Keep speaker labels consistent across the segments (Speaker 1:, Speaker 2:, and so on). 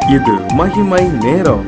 Speaker 1: இது மகிமை நேரம்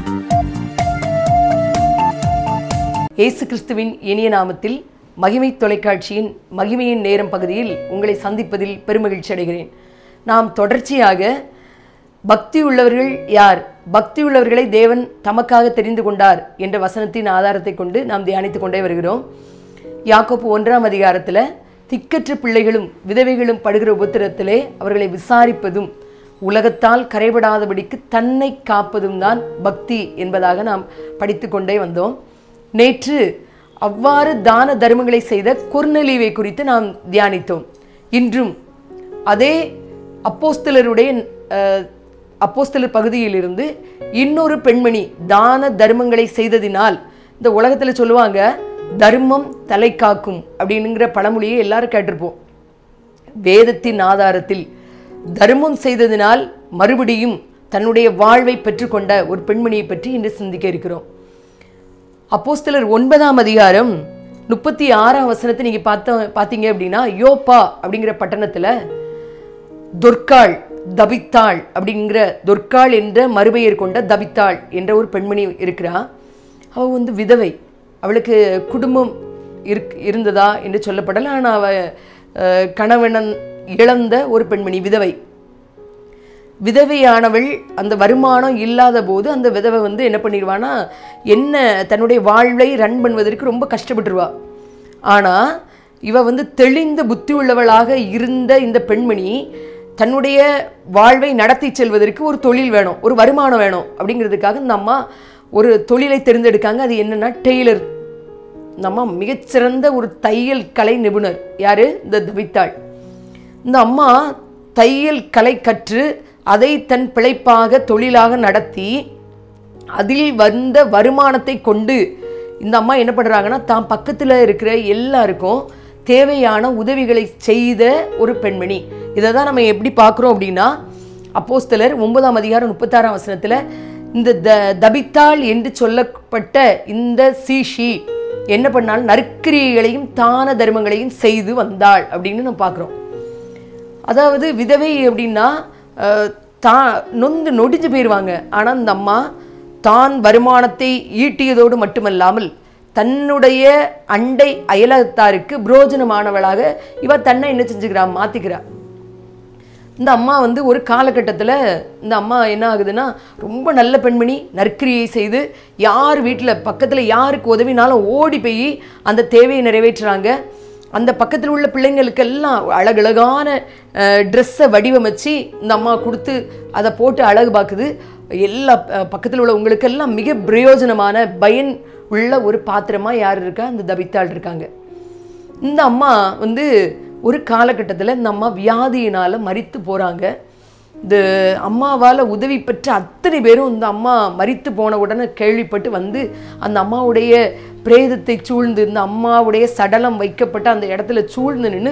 Speaker 2: இயேசு கிறிஸ்துவின் இனிய நாமத்தில் மகிமை தொலைக்காட்சியின் மகிமையின் நேரம் பகுதியில் உங்களை சந்திப்பதில் பெருமகிழ்ச்சி அடைகிறேன் நாம் தொடர்ச்சியாக பக்தி உள்ளவர்கள் யார் பக்தி உள்ளவர்களை தேவன் தமக்காக தெரிந்து கொண்டார் என்ற வசனத்தின் ஆதாரத்தை கொண்டு நாம் தியானித்துக் கொண்டே வருகிறோம் யாக்கோப்பு ஒன்றாம் அதிகாரத்தில் திக்கற்ற பிள்ளைகளும் விதவைகளும் படுகிற உபத்திரத்திலே அவர்களை விசாரிப்பதும் உலகத்தால் கரைபடாதபடிக்கு தன்னை காப்பதும் தான் பக்தி என்பதாக நாம் படித்து கொண்டே வந்தோம் நேற்று அவ்வாறு தான தர்மங்களை செய்த குர்நலீவை குறித்து நாம் தியானித்தோம் இன்றும் அதே அப்போஸ்தலருடைய அஹ், அப்போஸ்தலர் பகுதியிலிருந்து இன்னொரு பெண்மணி தான தர்மங்களை செய்ததினால் இந்த உலகத்தில் சொல்லுவாங்க தர்மம் தலை காக்கும் அப்படிங்கிற பழமொழியை எல்லாரும் கேட்டிருப்போம் வேதத்தின் ஆதாரத்தில் தர்மம் செய்ததினால் மறுபடியும் தன்னுடைய வாழ்வை பெற்றுக்கொண்ட ஒரு பெண்மணியை பற்றி இன்று சிந்திக்க இருக்கிறோம் அப்போஸ்தலர் ஒன்பதாம் அதிகாரம் முப்பத்தி ஆறாம் வசனத்தை நீங்க பார்த்த பார்த்தீங்க அப்படின்னா யோப்பா அப்படிங்கிற பட்டணத்துல தொர்க்காள் தபித்தாள் அப்படிங்கிற தொர்க்காள் என்ற மறுபெயர் கொண்ட தபித்தாள் என்ற ஒரு பெண்மணி இருக்கிறா அவ வந்து விதவை அவளுக்கு குடும்பம் இருக் இருந்ததா என்று சொல்லப்படல ஆனால் அவ அஹ், கணவனன் இழந்த ஒரு பெண்மணி விதவை விதவையானவள் அந்த வருமானம் இல்லாத போது அந்த விதவை வந்து என்ன பண்ணிடுவானா என்ன தன்னுடைய வாழ்வை ரன் பண்ணுவதற்கு ரொம்ப கஷ்டப்பட்டுருவா ஆனால் இவ வந்து தெளிந்த புத்தி உள்ளவளாக இருந்த இந்த பெண்மணி தன்னுடைய வாழ்வை நடத்தி செல்வதற்கு ஒரு தொழில் வேணும் ஒரு வருமானம் வேணும் அப்படிங்கிறதுக்காக இந்த அம்மா ஒரு தொழிலை தேர்ந்தெடுக்காங்க அது என்னன்னா டெய்லர் இந்த அம்மா மிகச்சிறந்த ஒரு தையல் கலை நிபுணர் யாரு இந்த தவித்தாள் இந்த அம்மா தையல் கலை கற்று அதை தன் பிழைப்பாக தொழிலாக நடத்தி அதில் வந்த வருமானத்தை கொண்டு இந்த அம்மா என்ன பண்ணுறாங்கன்னா தான் பக்கத்தில் இருக்கிற எல்லாருக்கும் தேவையான உதவிகளை செய்த ஒரு பெண்மணி இதை தான் நம்ம எப்படி பார்க்குறோம் அப்படின்னா அப்போஸ்தலர் ஒன்பதாம் அதிகாரம் முப்பத்தாறாம் வசனத்தில் இந்த த தபித்தாள் என்று சொல்லப்பட்ட இந்த சீஷி என்ன பண்ணால் நற்கிரியைகளையும் தான தர்மங்களையும் செய்து வந்தாள் அப்படின்னு நம்ம பார்க்குறோம் அதாவது விதவை அப்படின்னா அஹ், தான் நொந்து நொடிஞ்சு போயிடுவாங்க ஆனால் இந்த அம்மா தான் வருமானத்தை ஈட்டியதோடு மட்டுமல்லாமல் தன்னுடைய அண்டை அயலகத்தாருக்கு புரோஜனமானவளாக இவ தன்னை என்ன செஞ்சுக்கிறா மாத்திக்கிறா இந்த அம்மா வந்து ஒரு காலகட்டத்தில் இந்த அம்மா என்ன ஆகுதுன்னா ரொம்ப நல்ல பெண்மணி நற்கிரியை செய்து யார் வீட்டில் பக்கத்தில் யாருக்கு உதவினாலும் ஓடி போய் அந்த தேவையை நிறைவேற்றுறாங்க அந்த பக்கத்தில் உள்ள பிள்ளைங்களுக்கெல்லாம் அழகழகான ட்ரெஸ்ஸை வடிவமைச்சு இந்த அம்மா கொடுத்து அதை போட்டு அழகு பார்க்குது எல்லா பக்கத்தில் உள்ள உங்களுக்கெல்லாம் மிக பிரயோஜனமான பயன் உள்ள ஒரு பாத்திரமாக யார் இருக்கா அந்த தபித்தாள் இருக்காங்க இந்த அம்மா வந்து ஒரு காலகட்டத்தில் இந்த அம்மா வியாதியினால் மரித்து போகிறாங்க இந்த அம்மாவால் உதவி பெற்ற அத்தனை பேரும் இந்த அம்மா மரித்து போன உடனே கேள்விப்பட்டு வந்து அந்த அம்மாவுடைய பிரேதத்தை சூழ்ந்து இந்த அம்மாவுடைய சடலம் வைக்கப்பட்ட அந்த இடத்துல சூழ்ந்து நின்று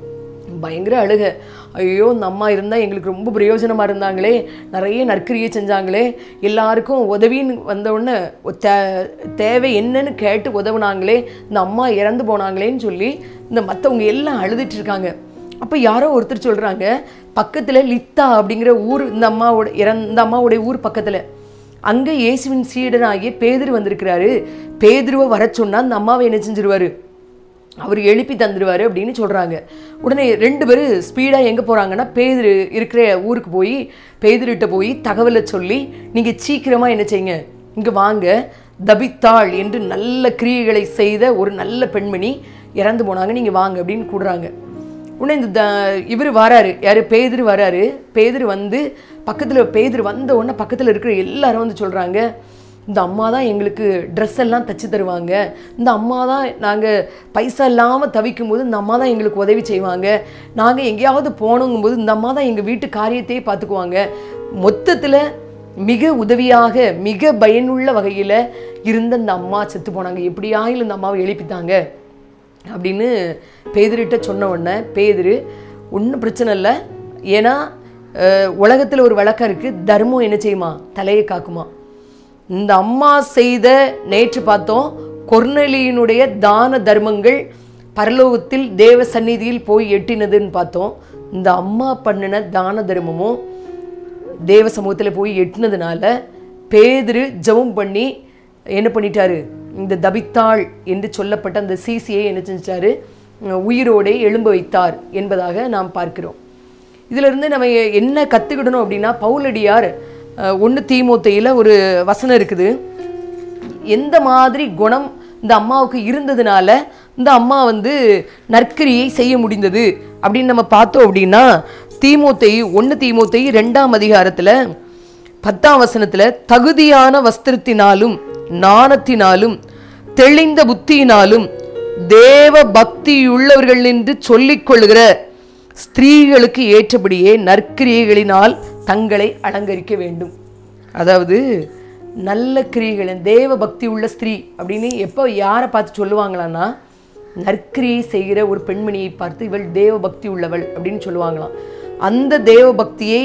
Speaker 2: பயங்கர அழுக ஐயோ இந்த அம்மா இருந்தால் எங்களுக்கு ரொம்ப பிரயோஜனமாக இருந்தாங்களே நிறைய நற்கிரியை செஞ்சாங்களே எல்லாருக்கும் உதவின்னு வந்த உடனே தே தேவை என்னன்னு கேட்டு உதவுனாங்களே இந்த அம்மா இறந்து போனாங்களேன்னு சொல்லி இந்த மற்றவங்க எல்லாம் அழுதுட்டு இருக்காங்க அப்போ யாரோ ஒருத்தர் சொல்கிறாங்க பக்கத்தில் லித்தா அப்படிங்கிற ஊர் இந்த அம்மாவோட இறந்த இந்த அம்மாவுடைய ஊர் பக்கத்தில் அங்கே இயேசுவின் சீடனாகிய பேதுரு வந்திருக்கிறாரு பேதுருவை வர சொன்னா அந்த அம்மாவை என்ன செஞ்சிருவாரு அவர் எழுப்பி தந்துடுவார் அப்படின்னு சொல்கிறாங்க உடனே ரெண்டு பேரும் ஸ்பீடாக எங்கே போகிறாங்கன்னா பேதுரு இருக்கிற ஊருக்கு போய் பேதுருகிட்ட போய் தகவலை சொல்லி நீங்கள் சீக்கிரமாக என்ன செய்யுங்க இங்கே வாங்க தபித்தாள் என்று நல்ல கிரியைகளை செய்த ஒரு நல்ல பெண்மணி இறந்து போனாங்க நீங்கள் வாங்க அப்படின்னு கூடுறாங்க உடனே இந்த த இவர் வராரு யார் பேதுரு வராரு பேதுரு வந்து பக்கத்தில் பேதுரு வந்த உடனே பக்கத்தில் இருக்கிற எல்லாரும் வந்து சொல்கிறாங்க இந்த அம்மா தான் எங்களுக்கு ட்ரெஸ் எல்லாம் தச்சு தருவாங்க இந்த அம்மா தான் நாங்கள் பைசா இல்லாமல் தவிக்கும் போது இந்த அம்மா தான் எங்களுக்கு உதவி செய்வாங்க நாங்கள் எங்கேயாவது போகணுங்கும்போது இந்த அம்மா தான் எங்கள் வீட்டு காரியத்தையே பார்த்துக்குவாங்க மொத்தத்தில் மிக உதவியாக மிக பயனுள்ள வகையில் இருந்த இந்த அம்மா செத்து போனாங்க எப்படியாயிலும் இந்த அம்மாவை எழுப்பித்தாங்க அப்படின்னு பேதுருகிட்ட சொன்ன உடனே பேதுரு ஒன்றும் பிரச்சனை இல்லை ஏன்னா உலகத்தில் ஒரு வழக்கம் இருக்குது தர்மம் என்ன செய்யுமா தலையை காக்குமா இந்த அம்மா செய்த நேற்று பார்த்தோம் கொர்நலியினுடைய தான தர்மங்கள் பரலோகத்தில் தேவ சந்நிதியில் போய் எட்டினதுன்னு பார்த்தோம் இந்த அம்மா பண்ணின தான தர்மமும் தேவ சமூகத்தில் போய் எட்டினதுனால பேதுரு ஜெபம் பண்ணி என்ன பண்ணிட்டாரு இந்த தபித்தாள் என்று சொல்லப்பட்ட அந்த சிசியை என்ன செஞ்சிட்டாரு உயிரோடே எழும்ப வைத்தார் என்பதாக நாம் பார்க்கிறோம் இதிலிருந்து நம்ம என்ன கற்றுக்கிடணும் அப்படின்னா பவுலடியார் ஒன்று தீமோத்தையில் ஒரு வசனம் இருக்குது எந்த மாதிரி குணம் இந்த அம்மாவுக்கு இருந்ததுனால இந்த அம்மா வந்து நற்கிரியை செய்ய முடிந்தது அப்படின்னு நம்ம பார்த்தோம் அப்படின்னா தீமோத்தை ஒன்று தீமோத்தை ரெண்டாம் அதிகாரத்தில் பத்தாம் வசனத்தில் தகுதியான வஸ்திரத்தினாலும் நாணத்தினாலும் தெளிந்த புத்தியினாலும் தேவ பக்தியுள்ளவர்கள் என்று சொல்லிக் கொள்கிற ஸ்திரீகளுக்கு ஏற்றபடியே நற்கிரியைகளினால் தங்களை அலங்கரிக்க வேண்டும் அதாவது நல்ல கிரியைகள் தேவ பக்தி உள்ள ஸ்திரீ அப்படின்னு எப்போ யாரை பார்த்து சொல்லுவாங்களான்னா நற்கிரியை செய்கிற ஒரு பெண்மணியை பார்த்து இவள் தேவ பக்தி உள்ளவள் அப்படின்னு சொல்லுவாங்களாம் அந்த தேவ பக்தியை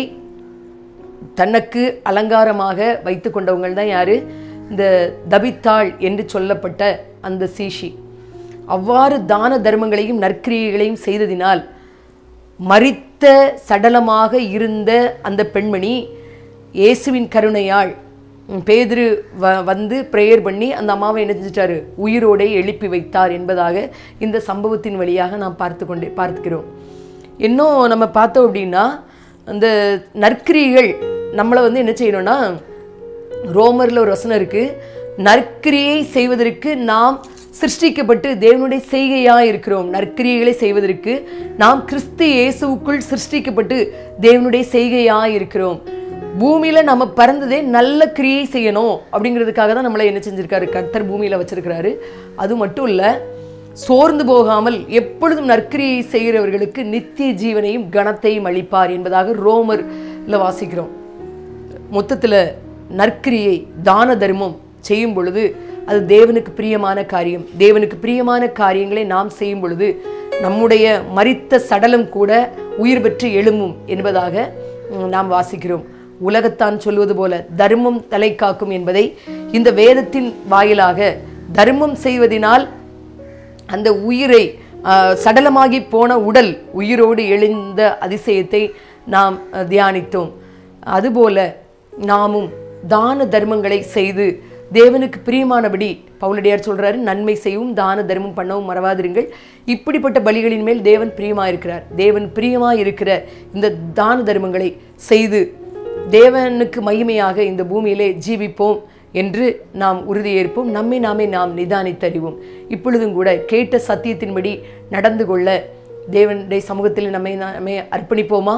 Speaker 2: தனக்கு அலங்காரமாக வைத்து கொண்டவங்கள் தான் யாரு இந்த தபித்தாள் என்று சொல்லப்பட்ட அந்த சீஷி அவ்வாறு தான தர்மங்களையும் நற்கிரியைகளையும் செய்ததினால் மரித்த சடலமாக இருந்த அந்த பெண்மணி இயேசுவின் கருணையால் ம், பேதுரு வ வந்து ப்ரேயர் பண்ணி அந்த அம்மாவை என்ன செஞ்சிட்டாரு உயிரோடே எழுப்பி வைத்தார் என்பதாக இந்த சம்பவத்தின் வழியாக நாம் பார்த்து கொண்டே பார்க்கிறோம் இன்னும் நம்ம பார்த்தோம் அப்படின்னா அந்த நற்கிரிகள் நம்மளை வந்து என்ன செய்யணும்னா ரோமரில் ஒரு வசனம் இருக்கு நற்கிரியை செய்வதற்கு நாம் சிருஷ்டிக்கப்பட்டு தேவனுடைய செய்கையாக இருக்கிறோம் நற்கிரியைகளை செய்வதற்கு நாம் கிறிஸ்து இயேசுவுக்குள் சிருஷ்டிக்கப்பட்டு தேவனுடைய செய்கையாக இருக்கிறோம் பூமியில நம்ம பிறந்ததே நல்ல கிரியை செய்யணும் அப்படிங்கிறதுக்காக தான் நம்மளை என்ன செஞ்சிருக்காரு கர்த்தர் பூமியில வச்சிருக்கிறாரு அது மட்டும் இல்ல சோர்ந்து போகாமல் எப்பொழுதும் நற்கிரியை செய்கிறவர்களுக்கு நித்திய ஜீவனையும் கனத்தையும் அளிப்பார் என்பதாக ரோமர்ல வாசிக்கிறோம் மொத்தத்தில் நற்கிரியை தான தர்மம் செய்யும் பொழுது அது தேவனுக்கு பிரியமான காரியம் தேவனுக்கு பிரியமான காரியங்களை நாம் செய்யும் பொழுது நம்முடைய மரித்த சடலம் கூட உயிர் பெற்று எழும்பும் என்பதாக ம், நாம் வாசிக்கிறோம் உலகத்தான் சொல்வது போல தர்மம் தலை காக்கும் என்பதை இந்த வேதத்தின் வாயிலாக தர்மம் செய்வதினால் அந்த உயிரை ஆஹ், சடலமாகி போன உடல் உயிரோடு எழுந்த அதிசயத்தை நாம் அஹ், தியானித்தோம் அதுபோல நாமும் தான தர்மங்களை செய்து தேவனுக்கு பிரியமானபடி பவுலடியார் சொல்றாரு நன்மை செய்யவும் தான தர்மம் பண்ணவும் மறவாதிருங்கள் இப்படிப்பட்ட பலிகளின் மேல் தேவன் பிரியமா இருக்கிறார் தேவன் பிரியமா இருக்கிற இந்த தான தர்மங்களை செய்து தேவனுக்கு மகிமையாக இந்த பூமியிலே ஜீவிப்போம் என்று நாம் உறுதியேற்போம் நம்மை நாமே நாம் நிதானித்தறிவோம் இப்பொழுதும் கூட கேட்ட சத்தியத்தின்படி நடந்து கொள்ள தேவனுடைய சமூகத்தில் நம்மை நாமே அர்ப்பணிப்போமா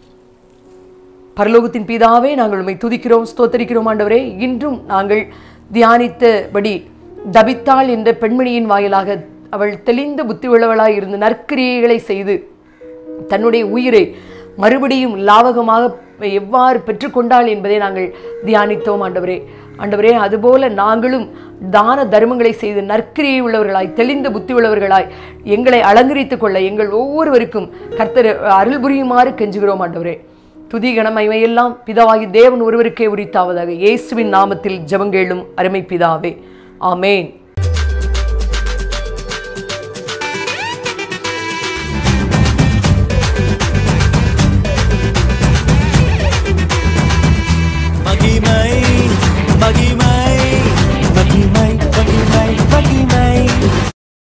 Speaker 2: பரலோகத்தின் பிதாவே நாங்கள் உம்மை துதிக்கிறோம் ஸ்தோத்தரிக்கிறோம் ஆண்டவரே இன்றும் நாங்கள் தியானித்தபடி தபித்தாள் என்ற பெண்மணியின் வாயிலாக அவள் தெளிந்த புத்தி உள்ளவளாய் இருந்து நற்கிரியைகளை செய்து தன்னுடைய உயிரை மறுபடியும் லாவகமாக எவ்வாறு பெற்றுக்கொண்டாள் என்பதை நாங்கள் தியானித்தோம் ஆண்டவரே ஆண்டவரே அதுபோல நாங்களும் தான தர்மங்களை செய்து நற்கிரியை உள்ளவர்களாய் தெளிந்த புத்தி உள்ளவர்களாய் எங்களை அலங்கரித்துக் கொள்ள எங்கள் ஒவ்வொருவருக்கும் கர்த்தர் அருள் புரியுமாறு கெஞ்சுகிறோம் ஆண்டவரே துதி கனமைமையெல்லாம் பிதாவாகி தேவன் ஒருவருக்கே உரித்தாவதாக இயேசுவின் நாமத்தில் ஜெபங்கேளும் அருமை பிதாவே ஆமேன்